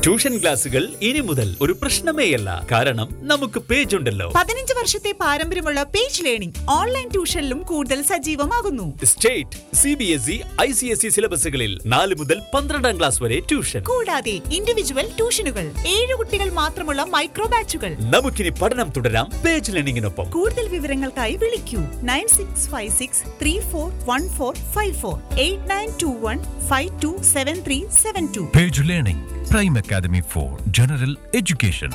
Tuition ക്ലാസുകൾ ഇനി മുതൽ ഒരു പ്രശ്നമേയല്ല കാരണം നമുക്ക് പേജ് ഉണ്ടല്ലോ പതിനഞ്ച് വർഷത്തെ പാരമ്പര്യമുള്ള പേജ് ലേണിംഗ് ഓൺലൈൻ ട്യൂഷനിലും കൂടുതൽ സജീവമാകുന്നു state C B S E I C S E സിലബസുകളിൽ നാല് മുതൽ പന്ത്രണ്ടാം ക്ലാസ് വരെ ട്യൂഷൻ കൂടാതെ ഇൻഡിവിജ്വൽ ട്യൂഷനുകൾ ഏഴ് കുട്ടികൾ മാത്രമുള്ള മൈക്രോ ബാച്ചുകൾ നമുക്കിനി പഠനം തുടരാം പേജ് ലേണിംഗിനൊപ്പം കൂടുതൽ വിവരങ്ങൾക്കായി വിളിക്കൂ nine six five six three four one four five four eight nine two one five two seven three seven two Page Learning, Prime Academy for General Education.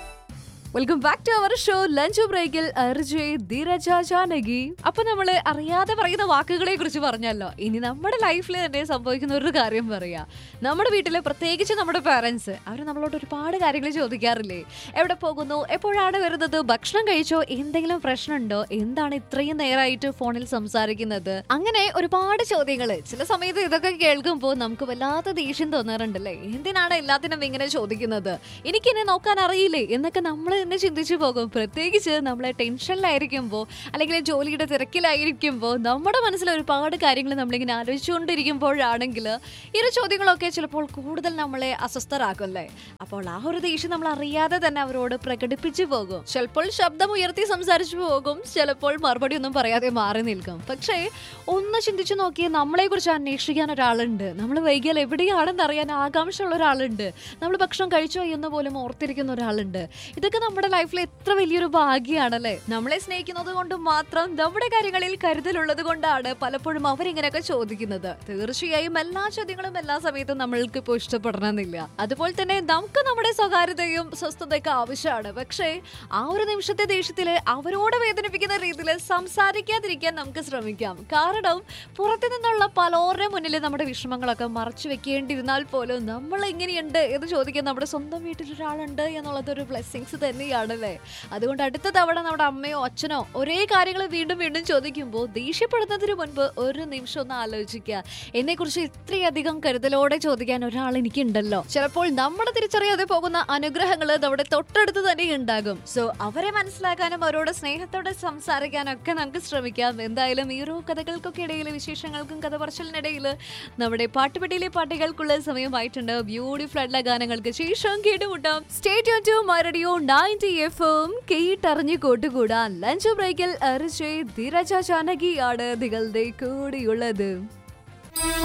Welcome back to our show lunch ബ്രേക്കിൽ അർജയ് ധീരജ ജാനകി അപ്പൊ നമ്മള് അറിയാതെ പറയുന്ന വാക്കുകളെ കുറിച്ച് പറഞ്ഞല്ലോ ഇനി നമ്മുടെ ലൈഫിൽ തന്നെ സംഭവിക്കുന്ന ഒരു കാര്യം പറയാ നമ്മുടെ വീട്ടില് പ്രത്യേകിച്ച് നമ്മുടെ പാരന്റ്സ് അവർ നമ്മളോട് ഒരുപാട് കാര്യങ്ങൾ ചോദിക്കാറില്ലേ എവിടെ പോകുന്നു എപ്പോഴാണ് വരുന്നത് ഭക്ഷണം കഴിച്ചോ എന്തെങ്കിലും പ്രശ്നമുണ്ടോ എന്താണ് ഇത്രയും നേരമായിട്ട് ഫോണിൽ സംസാരിക്കുന്നത് അങ്ങനെ ഒരുപാട് ചോദ്യങ്ങൾ ചില സമയത്ത് ഇതൊക്കെ കേൾക്കുമ്പോൾ നമുക്ക് വല്ലാത്ത ദേഷ്യം തോന്നാറുണ്ടല്ലേ എന്തിനാണ് എല്ലാത്തിനും ഇങ്ങനെ ചോദിക്കുന്നത് എനിക്കിനെ നോക്കാൻ അറിയില്ലേ എന്നൊക്കെ നമ്മൾ തന്നെ ചിന്തിച്ചു പോകും പ്രത്യേകിച്ച് നമ്മളെ ടെൻഷനിലായിരിക്കുമ്പോൾ അല്ലെങ്കിൽ ജോലിയുടെ തിരക്കിലായിരിക്കുമ്പോൾ നമ്മുടെ മനസ്സിൽ ഒരുപാട് കാര്യങ്ങൾ നമ്മളിങ്ങനെ ആലോചിച്ചുകൊണ്ടിരിക്കുമ്പോഴാണെങ്കിൽ ഈ ഒരു ചോദ്യങ്ങളൊക്കെ ചിലപ്പോൾ കൂടുതൽ നമ്മളെ അസ്വസ്ഥരാക്കുമല്ലേ അപ്പോൾ ആ ഒരു ദേഷ്യം നമ്മൾ അറിയാതെ തന്നെ അവരോട് പ്രകടിപ്പിച്ചു പോകും ചിലപ്പോൾ ശബ്ദം ഉയർത്തി സംസാരിച്ചു പോകും ചിലപ്പോൾ മറുപടി ഒന്നും പറയാതെ മാറി നിൽക്കും പക്ഷേ ഒന്ന് ചിന്തിച്ചു നോക്കിയേ നമ്മളെ കുറിച്ച് അന്വേഷിക്കാൻ ഒരാളുണ്ട് നമ്മൾ വൈകിയാൽ എവിടെയാണെന്ന് അറിയാൻ ആകാംക്ഷയുള്ള ഒരാളുണ്ട് നമ്മൾ ഭക്ഷണം കഴിച്ചോ എന്ന് പോലും ഓർത്തിരിക്കുന്ന ഒരാളുണ്ട് ഇതൊക്കെ നമ്മുടെ ലൈഫിൽ എത്ര വലിയൊരു ഭാഗ്യമാണല്ലേ നമ്മളെ സ്നേഹിക്കുന്നത് കൊണ്ട് മാത്രം നമ്മുടെ കാര്യങ്ങളിൽ കരുതലുള്ളത് കൊണ്ടാണ് പലപ്പോഴും അവരിങ്ങനെയൊക്കെ ചോദിക്കുന്നത് തീർച്ചയായും എല്ലാ ചോദ്യങ്ങളും എല്ലാ സമയത്തും നമ്മൾക്ക് ഇപ്പോൾ ഇഷ്ടപ്പെടണമെന്നില്ല അതുപോലെ തന്നെ നമുക്ക് നമ്മുടെ സ്വകാര്യതയും സ്വസ്ഥതയൊക്കെ ആവശ്യമാണ് പക്ഷേ ആ ഒരു നിമിഷത്തെ ദേഷ്യത്തില് അവരോട് വേദനിപ്പിക്കുന്ന രീതിയിൽ സംസാരിക്കാതിരിക്കാൻ നമുക്ക് ശ്രമിക്കാം കാരണം പുറത്തു നിന്നുള്ള പലരുടെ മുന്നിൽ നമ്മുടെ വിഷമങ്ങളൊക്കെ മറച്ചു വെക്കേണ്ടിയിരുന്നാൽ പോലും നമ്മൾ എങ്ങനെയുണ്ട് എന്ന് ചോദിക്കാൻ നമ്മുടെ സ്വന്തം വീട്ടിൽ ഒരാളുണ്ട് എന്നുള്ളത് ഒരു ബ്ലെസ്സിങ്സ് തന്നെയാണല്ലേ അതുകൊണ്ട് അടുത്ത തവണ നമ്മുടെ അമ്മയോ അച്ഛനോ ഒരേ കാര്യങ്ങൾ വീണ്ടും വീണ്ടും ചോദിക്കുമ്പോൾ ദേഷ്യപ്പെടുന്നതിന് മുൻപ് ഒരു നിമിഷം ഒന്ന് ആലോചിക്കുക എന്നെ കുറിച്ച് ഇത്രയധികം കരുതലോടെ ചോദിക്കാൻ ഒരാൾ എനിക്കുണ്ടല്ലോ ചിലപ്പോൾ നമ്മുടെ തിരിച്ചറിയാതെ പോകുന്ന അനുഗ്രഹങ്ങൾ നമ്മുടെ തൊട്ടടുത്ത് തന്നെ ഉണ്ടാകും സോ അവരെ മനസ്സിലാക്കാനും അവരോട് സ്നേഹത്തോടെ സംസാരിക്കാനും ഒക്കെ നമുക്ക് ശ്രമിക്കാം എന്തായാലും ഈ ഒരു കഥകൾക്കൊക്കെ ഇടയിൽ വിശേഷങ്ങൾക്കും കഥ പറച്ചിലിനിടയിൽ നമ്മുടെ പാട്ടുപെട്ടിയിലെ പാട്ടുകൾക്കുള്ള സമയമായിട്ടുണ്ട് ബ്യൂട്ടിഫുൾ ആയിട്ടുള്ള ഗാനങ്ങൾക്ക് ശേഷം കേട്ടുമുട്ടാം സ്റ്റേറ്റ് ടു മരടിയോ നയൻറ്റി എഫ് എം കേട്ടറിഞ്ഞ് കൂട്ടുകൂടാൻ ലഞ്ച് ബ്രേക്കിൽ അരിച്ചേ ധീരജ ജാനകിയാണ് നിങ്ങളുടെ കൂടിയുള്ളത്